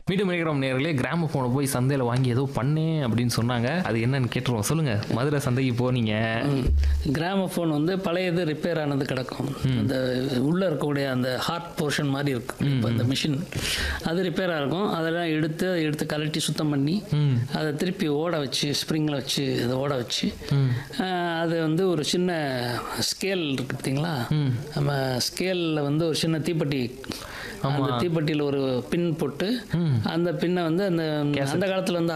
மீண்டும் நினைக்கிறோம் நேர்களே கிராம போனை போய் சந்தையில் வாங்கி ஏதோ பண்ணேன் அப்படின்னு சொன்னாங்க அது என்னன்னு கேட்டுருவோம் சொல்லுங்க மதுரை சந்தைக்கு போனீங்க கிராமஃபோன் வந்து பழையது ரிப்பேர் ஆனது கிடக்கும் அந்த உள்ளே இருக்கக்கூடிய அந்த ஹார்ட் போர்ஷன் மாதிரி இருக்கும் இப்போ அந்த மிஷின் அது ரிப்பேராக இருக்கும் அதெல்லாம் எடுத்து அதை எடுத்து கழட்டி சுத்தம் பண்ணி அதை திருப்பி ஓட வச்சு ஸ்ப்ரிங்கில் வச்சு அதை ஓட வச்சு ஆஹ், அது வந்து ஒரு சின்ன ஸ்கேல் இருக்கு பார்த்தீங்களா நம்ம ஸ்கேலில் வந்து ஒரு சின்ன தீப்பெட்டி அந்த தீப்பெட்டியில் ஒரு பின் போட்டு அந்த பின்னை வந்து அந்த அந்த காலத்தில் வந்து